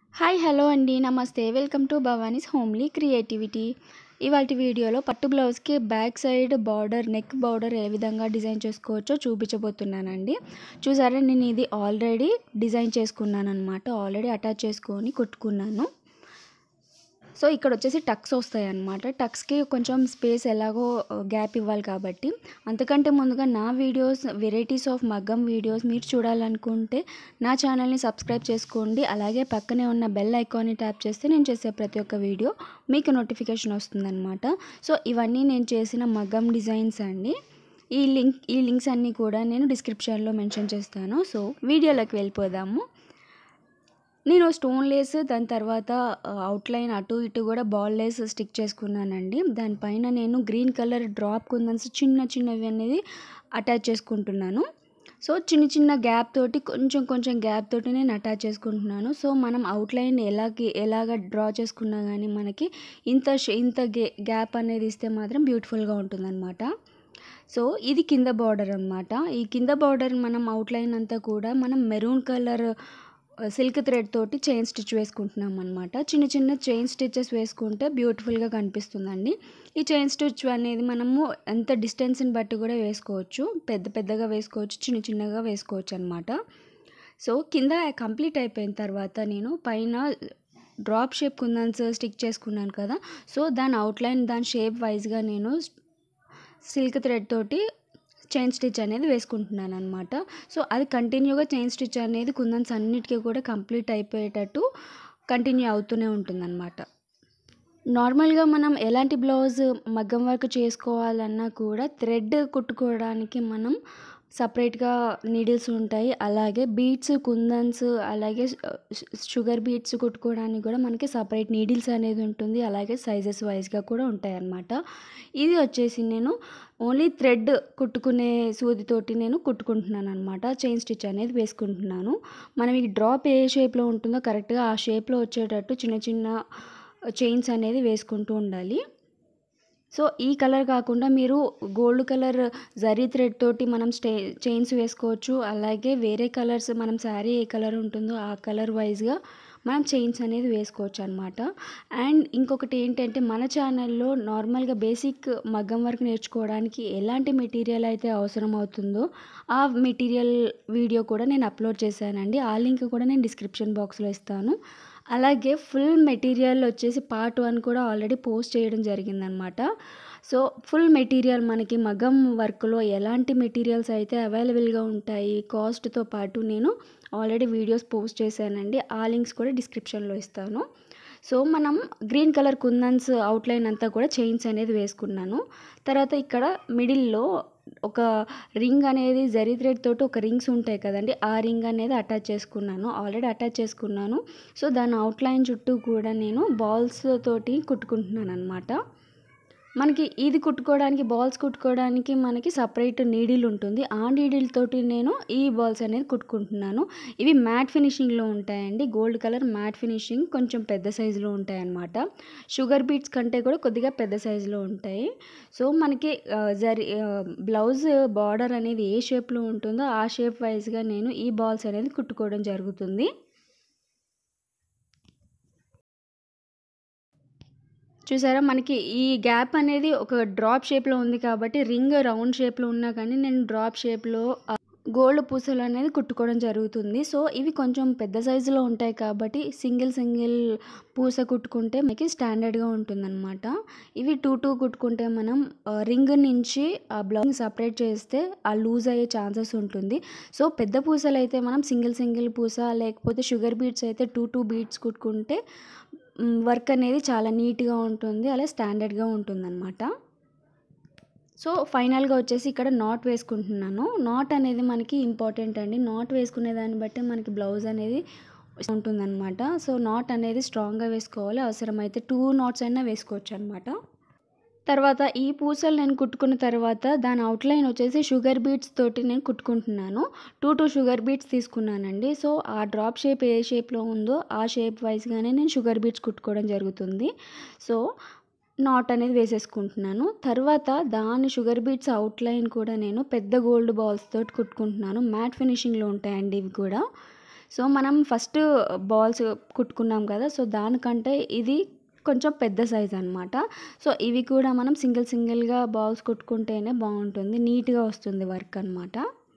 hi hello అండి నమస్తే welcome to Bhavani's homely creativity ఇవాళ వీడియోలో పట్టు బ్లౌజ్కి back side border neck border ఏ విధంగా డిజైన్ చేసుకోవచ్చో చూపించబోతున్నానండి చూసారా నేను ఇది ఆల్రెడీ డిజైన్ చేసుకున్నాను అనమాట ఆల్రెడీ అటాచ్ చేసుకొని కుట్టుకున్నాను సో ఇక్కడ వచ్చేసి టక్స్ వస్తాయి అన్నమాట టక్స్కి కొంచెం స్పేస్ ఎలాగో గ్యాప్ ఇవ్వాలి కాబట్టి అంతకంటే ముందుగా నా వీడియోస్ వెరైటీస్ ఆఫ్ మగ్గం వీడియోస్ మీరు చూడాలనుకుంటే నా ఛానల్ని సబ్స్క్రైబ్ చేసుకోండి అలాగే పక్కనే ఉన్న బెల్ ఐకాన్ని ట్యాప్ చేస్తే నేను చేసే ప్రతి ఒక్క వీడియో మీకు నోటిఫికేషన్ వస్తుందన్నమాట సో ఇవన్నీ నేను చేసిన మగ్గం డిజైన్స్ అండి ఈ లింక్ ఈ లింక్స్ అన్నీ కూడా నేను డిస్క్రిప్షన్లో మెన్షన్ చేస్తాను సో వీడియోలోకి వెళ్ళిపోదాము నేను స్టోన్ లేస్ దాని తర్వాత అవుట్లైన్ అటు ఇటు కూడా బాల్ లేస్ స్టిక్ చేసుకున్నానండి దానిపైన నేను గ్రీన్ కలర్ డ్రాప్ కుందన్స్ చిన్న చిన్నవి అనేది అటాచ్ చేసుకుంటున్నాను సో చిన్న చిన్న గ్యాప్ తోటి కొంచెం కొంచెం గ్యాప్ తోటి నేను అటాచ్ చేసుకుంటున్నాను సో మనం అవుట్లైన్ ఎలాగి ఎలాగ డ్రా చేసుకున్నా కానీ మనకి ఇంత ఇంత గ్యాప్ అనేది ఇస్తే మాత్రం బ్యూటిఫుల్గా ఉంటుందన్నమాట సో ఇది కింద బార్డర్ అనమాట ఈ కింద బార్డర్ మనం అవుట్లైన్ అంతా కూడా మనం మెరూన్ కలర్ సిల్క్ థ్రెడ్ తోటి చైన్ స్టిచ్ వేసుకుంటున్నాం అనమాట చిన్న చిన్న చైన్ స్టిచెస్ వేసుకుంటే బ్యూటిఫుల్గా కనిపిస్తుందండి ఈ చైన్ స్టిచ్ అనేది మనము ఎంత డిస్టెన్స్ని బట్టి కూడా వేసుకోవచ్చు పెద్ద పెద్దగా వేసుకోవచ్చు చిన్న చిన్నగా వేసుకోవచ్చు అనమాట సో కింద కంప్లీట్ అయిపోయిన తర్వాత నేను పైన డ్రాప్ షేప్ కుందన్స్ స్టిక్ చేసుకున్నాను కదా సో దాని అవుట్లైన్ దాని షేప్ వైజ్గా నేను సిల్క్ థ్రెడ్ తోటి చైన్ స్టిచ్ అనేది వేసుకుంటున్నాను అనమాట సో అది కంటిన్యూగా చైన్ స్టిచ్ అనేది కుందన్స్ అన్నిటికీ కూడా కంప్లీట్ అయిపోయేటట్టు కంటిన్యూ అవుతూనే ఉంటుందన్నమాట నార్మల్గా మనం ఎలాంటి బ్లౌజ్ మగ్గం వర్క్ చేసుకోవాలన్నా కూడా థ్రెడ్ కుట్టుకోవడానికి మనం సపరేట్గా నీడిల్స్ ఉంటాయి అలాగే బీడ్స్ కుందన్స్ అలాగే షుగర్ బీడ్స్ కుట్టుకోవడానికి కూడా మనకి సపరేట్ నీడిల్స్ అనేది ఉంటుంది అలాగే సైజెస్ వైజ్గా కూడా ఉంటాయి అన్నమాట ఇది వచ్చేసి నేను ఓన్లీ థ్రెడ్ కుట్టుకునే సూదితోటి నేను కుట్టుకుంటున్నాను అనమాట చైన్ స్టిచ్ అనేది వేసుకుంటున్నాను మనం ఈ డ్రాప్ ఏ షేప్లో ఉంటుందో కరెక్ట్గా ఆ షేప్లో వచ్చేటట్టు చిన్న చిన్న చైన్స్ అనేది వేసుకుంటూ ఉండాలి సో ఈ కలర్ కాకుండా మీరు గోల్డ్ కలర్ జరీ థ్రెడ్ తోటి మనం స్టే చైన్స్ వేసుకోవచ్చు అలాగే వేరే కలర్స్ మనం శారీ ఏ కలర్ ఉంటుందో ఆ కలర్ వైజ్గా మనం చైన్స్ అనేది వేసుకోవచ్చు అనమాట అండ్ ఇంకొకటి ఏంటంటే మన ఛానల్లో నార్మల్గా బేసిక్ మగ్గం వర్క్ నేర్చుకోవడానికి ఎలాంటి మెటీరియల్ అయితే అవసరం అవుతుందో ఆ మెటీరియల్ వీడియో కూడా నేను అప్లోడ్ చేశానండి ఆ లింక్ కూడా నేను డిస్క్రిప్షన్ బాక్స్లో ఇస్తాను అలాగే ఫుల్ మెటీరియల్ వచ్చేసి పార్ట్ వన్ కూడా ఆల్రెడీ పోస్ట్ చేయడం జరిగిందనమాట సో ఫుల్ మెటీరియల్ మనకి మగం వర్క్లో ఎలాంటి మెటీరియల్స్ అయితే అవైలబుల్గా ఉంటాయి కాస్ట్తో పాటు నేను ఆల్రెడీ వీడియోస్ పోస్ట్ చేశానండి ఆ లింక్స్ కూడా డిస్క్రిప్షన్లో ఇస్తాను సో మనం గ్రీన్ కలర్ కుందన్స్ అవుట్లైన్ అంతా కూడా చైన్స్ అనేది వేసుకున్నాను తర్వాత ఇక్కడ మిడిల్లో ఒక రింగ్ అనేది జరీ థ్రెడ్ తోటి ఒక రింగ్స్ ఉంటాయి కదండి ఆ రింగ్ అనేది అటాచ్ చేసుకున్నాను ఆల్రెడీ అటాచ్ చేసుకున్నాను సో దాని అవుట్లైన్ చుట్టూ కూడా నేను బాల్స్ తోటి కుట్టుకుంటున్నాను అనమాట మనకి ఇది కుట్టుకోవడానికి బాల్స్ కుట్టుకోవడానికి మనకి సపరేట్ నీడిల్ ఉంటుంది ఆ నీడిల్ తోటి నేను ఈ బాల్స్ అనేది కుట్టుకుంటున్నాను ఇవి మ్యాట్ ఫినిషింగ్లో ఉంటాయండి గోల్డ్ కలర్ మ్యాట్ ఫినిషింగ్ కొంచెం పెద్ద సైజులో ఉంటాయి అన్నమాట షుగర్ బీట్స్ కంటే కూడా కొద్దిగా పెద్ద సైజులో ఉంటాయి సో మనకి జరి బ్లౌజ్ బార్డర్ అనేది ఏ షేప్లో ఉంటుందో ఆ షేప్ వైజ్గా నేను ఈ బాల్స్ అనేది కుట్టుకోవడం జరుగుతుంది చూసారా మనకి ఈ గ్యాప్ అనేది ఒక డ్రాప్ షేప్లో ఉంది కాబట్టి రింగ్ రౌండ్ షేప్లో ఉన్నా కానీ నేను డ్రాప్ షేప్లో గోల్డ్ పూసలు అనేది కుట్టుకోవడం జరుగుతుంది సో ఇవి కొంచెం పెద్ద సైజులో ఉంటాయి కాబట్టి సింగిల్ సింగిల్ పూస కుట్టుకుంటే మనకి స్టాండర్డ్గా ఉంటుందన్నమాట ఇవి టూ టూ కుట్టుకుంటే మనం రింగ్ నుంచి ఆ బ్లౌజ్ సపరేట్ చేస్తే ఆ లూజ్ అయ్యే ఛాన్సెస్ ఉంటుంది సో పెద్ద పూసలు అయితే మనం సింగిల్ సింగిల్ పూస లేకపోతే షుగర్ బీట్స్ అయితే టూ టూ బీట్స్ కుట్టుకుంటే వర్క్ అనేది చాలా నీట్గా ఉంటుంది అలా స్టాండర్డ్గా ఉంటుందన్నమాట సో ఫైనల్గా వచ్చేసి ఇక్కడ నాట్ వేసుకుంటున్నాను నాట్ అనేది మనకి ఇంపార్టెంట్ అండి నాట్ వేసుకునే దాన్ని బట్టి మనకి బ్లౌజ్ అనేది ఉంటుందన్నమాట సో నాట్ అనేది స్ట్రాంగ్గా వేసుకోవాలి అవసరమైతే టూ నాట్స్ అయినా వేసుకోవచ్చు అనమాట తర్వాత ఈ పూసలు నేను కుట్టుకున్న తర్వాత దాని అవుట్లైన్ వచ్చేసి షుగర్ బీట్స్ తోటి నేను కుట్టుకుంటున్నాను టూ టూ షుగర్ బీట్స్ తీసుకున్నానండి సో ఆ డ్రాప్ షేప్ ఏ షేప్లో ఉందో ఆ షేప్ వైజ్గానే నేను షుగర్ బీట్స్ కుట్టుకోవడం జరుగుతుంది సో నాట్ అనేది వేసేసుకుంటున్నాను తర్వాత దాని షుగర్ బీట్స్ అవుట్లైన్ కూడా నేను పెద్ద గోల్డ్ బాల్స్ తోటి కుట్టుకుంటున్నాను మ్యాట్ ఫినిషింగ్లో ఉంటాయండి ఇవి కూడా సో మనం ఫస్ట్ బాల్స్ కుట్టుకున్నాం కదా సో దానికంటే ఇది కొంచెం పెద్ద సైజ్ అనమాట సో ఇవి కూడా మనం సింగిల్ సింగిల్గా బాల్స్ కుట్టుకుంటేనే బాగుంటుంది నీట్గా వస్తుంది వర్క్ అనమాట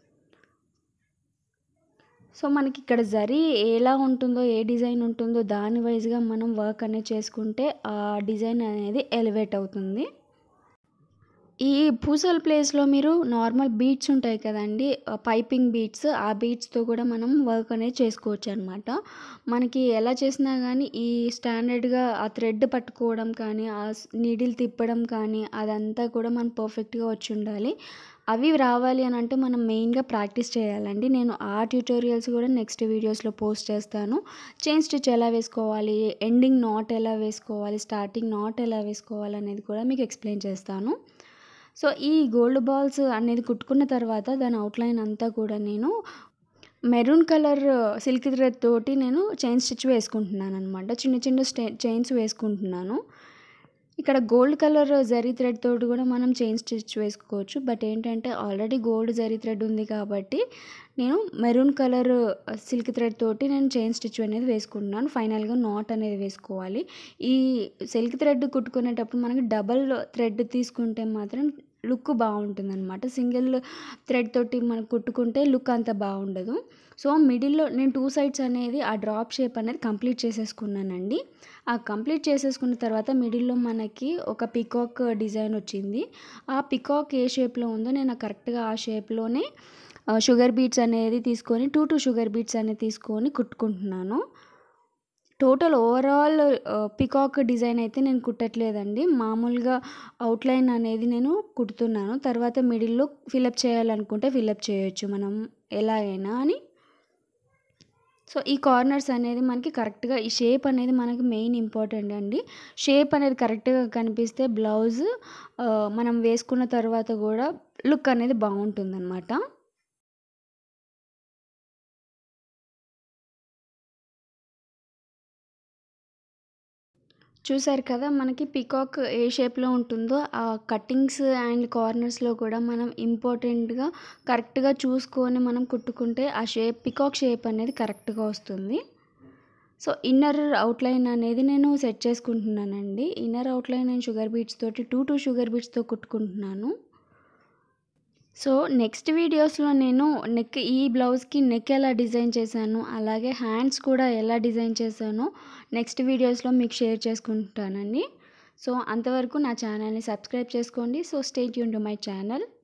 సో మనకి ఇక్కడ జరీ ఎలా ఉంటుందో ఏ డిజైన్ ఉంటుందో దాని వైజ్గా మనం వర్క్ అనేది చేసుకుంటే ఆ డిజైన్ అనేది ఎలివేట్ అవుతుంది ఈ పూసల ప్లేస్లో మీరు నార్మల్ బీట్స్ ఉంటాయి కదండి పైపింగ్ బీట్స్ ఆ బీట్స్తో కూడా మనం వర్క్ అనేది చేసుకోవచ్చు అనమాట మనకి ఎలా చేసినా కానీ ఈ స్టాండర్డ్గా ఆ థ్రెడ్ పట్టుకోవడం కానీ ఆ నీడిల్ తిప్పడం కానీ అదంతా కూడా మనం పర్ఫెక్ట్గా వచ్చి ఉండాలి అవి రావాలి అని అంటే మనం మెయిన్గా ప్రాక్టీస్ చేయాలండి నేను ఆ ట్యూటోరియల్స్ కూడా నెక్స్ట్ వీడియోస్లో పోస్ట్ చేస్తాను చైన్ స్టిచ్ ఎలా వేసుకోవాలి ఎండింగ్ నాట్ ఎలా వేసుకోవాలి స్టార్టింగ్ నాట్ ఎలా వేసుకోవాలి అనేది కూడా మీకు ఎక్స్ప్లెయిన్ చేస్తాను సో ఈ గోల్డ్ బాల్స్ అనేది కుట్టుకున్న తర్వాత దాని అవుట్లైన్ అంతా కూడా నేను మెరూన్ కలర్ సిల్క్ థ్రెడ్ తోటి నేను చైన్ స్టిచ్ వేసుకుంటున్నాను అనమాట చిన్న చిన్న స్టే చైన్స్ వేసుకుంటున్నాను ఇక్కడ గోల్డ్ కలర్ జరీ థ్రెడ్ తోటి కూడా మనం చైన్ స్టిచ్ వేసుకోవచ్చు బట్ ఏంటంటే ఆల్రెడీ గోల్డ్ జరీ థ్రెడ్ ఉంది కాబట్టి నేను మెరూన్ కలర్ సిల్క్ థ్రెడ్ తోటి నేను చైన్ స్టిచ్ అనేది వేసుకుంటున్నాను ఫైనల్గా నాట్ అనేది వేసుకోవాలి ఈ సిల్క్ థ్రెడ్ కుట్టుకునేటప్పుడు మనకి డబల్ థ్రెడ్ తీసుకుంటే మాత్రం లుక్ బాగుంటుంది అనమాట సింగిల్ థ్రెడ్ తోటి మనం కుట్టుకుంటే లుక్ అంత బాగుండదు సో మిడిల్లో నేను టూ సైడ్స్ అనేది ఆ డ్రాప్ షేప్ అనేది కంప్లీట్ చేసేసుకున్నానండి ఆ కంప్లీట్ చేసేసుకున్న తర్వాత మిడిల్లో మనకి ఒక పికాక్ డిజైన్ వచ్చింది ఆ పికాక్ ఏ షేప్లో ఉందో నేను కరెక్ట్గా ఆ షేప్లోనే షుగర్ బీట్స్ అనేది తీసుకొని టూ టూ షుగర్ బీట్స్ అనేది తీసుకొని కుట్టుకుంటున్నాను టోటల్ ఓవరాల్ పికాక్ డిజైన్ అయితే నేను కుట్టట్లేదండి మామూలుగా అవుట్లైన్ అనేది నేను కుడుతున్నాను తర్వాత మిడిల్లో ఫిలప్ చేయాలనుకుంటే ఫిలప్ చేయొచ్చు మనం ఎలాగైనా అని సో ఈ కార్నర్స్ అనేది మనకి కరెక్ట్గా ఈ షేప్ అనేది మనకి మెయిన్ ఇంపార్టెంట్ అండి షేప్ అనేది కరెక్ట్గా కనిపిస్తే బ్లౌజ్ మనం వేసుకున్న తర్వాత కూడా లుక్ అనేది బాగుంటుందన్నమాట చూసారు కదా మనకి పికాక్ ఏ షేప్లో ఉంటుందో ఆ కట్టింగ్స్ అండ్ కార్నర్స్లో కూడా మనం ఇంపార్టెంట్గా కరెక్ట్గా చూసుకొని మనం కుట్టుకుంటే ఆ షేప్ పికాక్ షేప్ అనేది కరెక్ట్గా వస్తుంది సో ఇన్నర్ అవుట్లైన్ అనేది నేను సెట్ చేసుకుంటున్నానండి ఇన్నర్ అవుట్లైన్ నేను షుగర్ బీట్స్ తోటి టూ టూ షుగర్ బీట్స్తో కుట్టుకుంటున్నాను సో నెక్స్ట్ వీడియోస్లో నేను నెక్ ఈ బ్లౌజ్కి నెక్ ఎలా డిజైన్ చేశాను అలాగే హ్యాండ్స్ కూడా ఎలా డిజైన్ చేశానో నెక్స్ట్ వీడియోస్లో మీకు షేర్ చేసుకుంటానండి సో అంతవరకు నా ఛానల్ని సబ్స్క్రైబ్ చేసుకోండి so stay tune to my channel